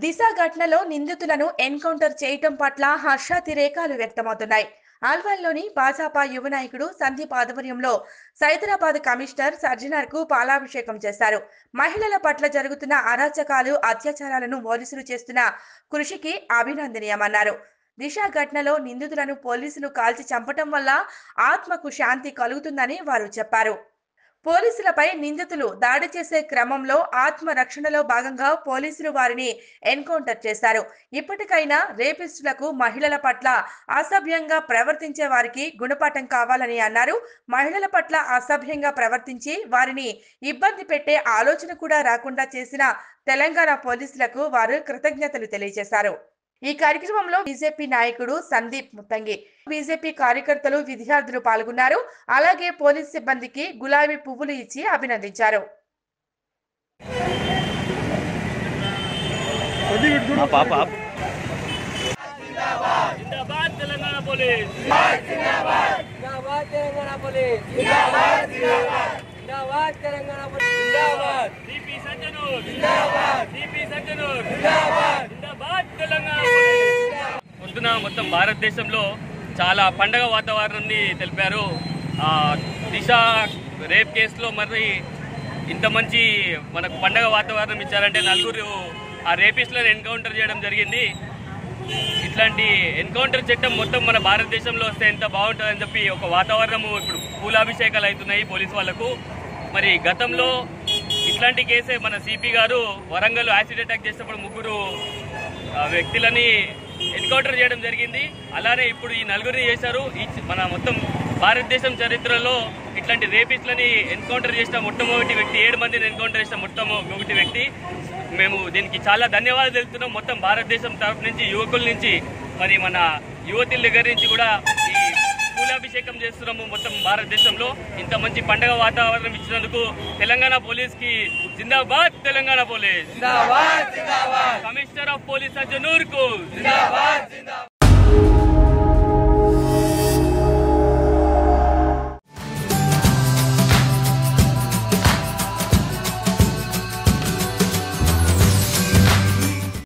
దిశ ఘటనలో నిందితులను ఎన్కౌంటర్ చేయటం పట్ల హర్షాతిరేకాలు వ్యక్తమవుతున్నాయి ఆల్వాల్లోని భాజపా యువ నాయకుడు సందీప్ ఆధ్వర్యంలో సైదరాబాద్ కమిషనర్ సర్జనర్ కు పాలాభిషేకం చేశారు మహిళల పట్ల జరుగుతున్న అరాచకాలు అత్యాచారాలను పోలీసులు చేస్తున్న కృషికి అభినందనీయమన్నారు దిశ ఘటనలో నిందితులను పోలీసులు కాల్చి చంపటం వల్ల ఆత్మకు శాంతి కలుగుతుందని వారు చెప్పారు పోలీసులపై నిందితులు దాడి చేసే క్రమంలో ఆత్మ రక్షణలో భాగంగా పోలీసులు వారిని ఎన్కౌంటర్ చేశారు ఇప్పటికైనా రేపిస్టులకు మహిళల పట్ల అసభ్యంగా ప్రవర్తించే వారికి గుణపాఠం కావాలని అన్నారు మహిళల పట్ల అసభ్యంగా ప్రవర్తించి వారిని ఇబ్బంది పెట్టే ఆలోచన కూడా రాకుండా చేసిన తెలంగాణ పోలీసులకు వారు కృతజ్ఞతలు తెలియజేశారు ఈ కార్యక్రమంలో బీజేపీ నాయకుడు సందీప్ ముత్తంగి బీజేపీ కార్యకర్తలు విద్యార్థులు పాల్గొన్నారు అలాగే పోలీస్ సిబ్బందికి గులాబీ పువ్వులు ఇచ్చి అభినందించారు ఆ పాప जिंदाबाद तेलंगाना पुलिस जिंदाबाद तेलंगाना पुलिस जिंदाबाद जिंदाबाद तेलंगाना पुलिस जिंदाबाद डीपी सज्जनूर जिंदाबाद डीपी सज्जनूर जिंदाबाद जिंदाबाद తెలంగాణ పొద్దున మొత్తం భారతదేశంలో చాలా పండగ వాతావరణాన్ని తెలిపారు ఆ, దిశ రేప్ కేసులో మరి ఇంత మంచి మనకు పండగ వాతావరణం ఇచ్చారంటే నలుగురు ఆ రేపిస్టులను ఎన్కౌంటర్ చేయడం జరిగింది ఇట్లాంటి ఎన్కౌంటర్ చట్టం మొత్తం మన భారతదేశంలో వస్తే ఎంత బాగుంటుందని చెప్పి ఒక వాతావరణము ఇప్పుడు పూలాభిషేకాలు అవుతున్నాయి పోలీసు వాళ్లకు మరి గతంలో ఇట్లాంటి కేసే మన సిపి గారు వరంగల్ యాసిడ్ అటాక్ చేసినప్పుడు ముగ్గురు ఆ, వ్యక్తులని ఎన్కౌంటర్ చేయడం జరిగింది అలానే ఇప్పుడు ఈ నలుగురిని చేశారు ఈ చ- మన మొత్తం భారతదేశం చరిత్రలో ఇట్లాంటి రేపిస్ట్లని ఎన్కౌంటర్ చేసిన మొట్టమొదటి వ్యక్తి ఏడు మందిని ఎన్కౌంటర్ చేసిన మొట్టమొదటి వ్యక్తి మేము దీనికి చాలా ధన్యవాదాలు తెలుపుతున్నాం మొత్తం భారతదేశం తరఫు నుంచి యువకుల నుంచి మరి మన యువతుల దగ్గర నుంచి కూడా ఈ పూలాభిషేకం చేస్తున్నాము మొత్తం భారతదేశంలో ఇంత మంచి పండగ వాతావరణం ఇచ్చినందుకు తెలంగాణ పోలీస్ కి జిందాబాద్ తెలంగాణ పోలీస్ जिंदाबाद जिंदाबाद కమిషనర్ ఆఫ్ పోలీస్ అజనూర్ కు जिंदाबाद जिंदाबाद